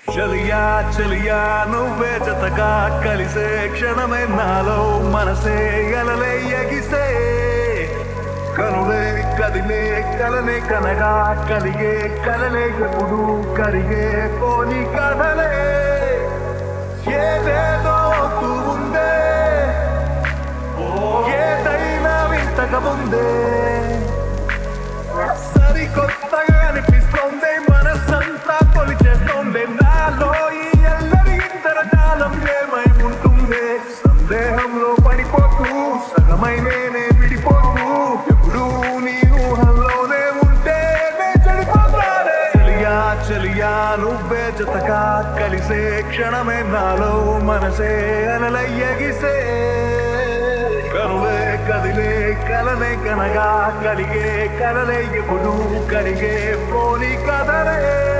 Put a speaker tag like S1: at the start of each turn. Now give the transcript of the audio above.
S1: చలియా చలియా నువ్వే జతగా కలిసే క్షణమే నాలో మనసే ఎలలే ఎగిసే కనులే కదిలే కలనే కనగా కలిగే కలలే ఎప్పుడు కరిగే పోని కథలే ఏదేదో అవుతూ ఉందే ఏదైనా వింతగా ఉందే సరికొత్తగా అనిపిస్తోంది మనసంతా కొలిచేస్తోంది నాలో ఈ ఎల్లరి ఇంతరకాలం ఏమై ఉంటుంది సందేహంలో పడిపోతూ సగమై నేనే విడిపోతూ ఎప్పుడు నీ ఊహల్లోనే ఉంటే నే చెడిపోతానే చెలియా చెలియా నువ్వే జతగా కలిసే క్షణమే నాలో మనసే అలలయ్యగిసే కనులే కదిలే కలనే కనగా కలిగే కలలే ఎప్పుడు కరిగే పోని కదలే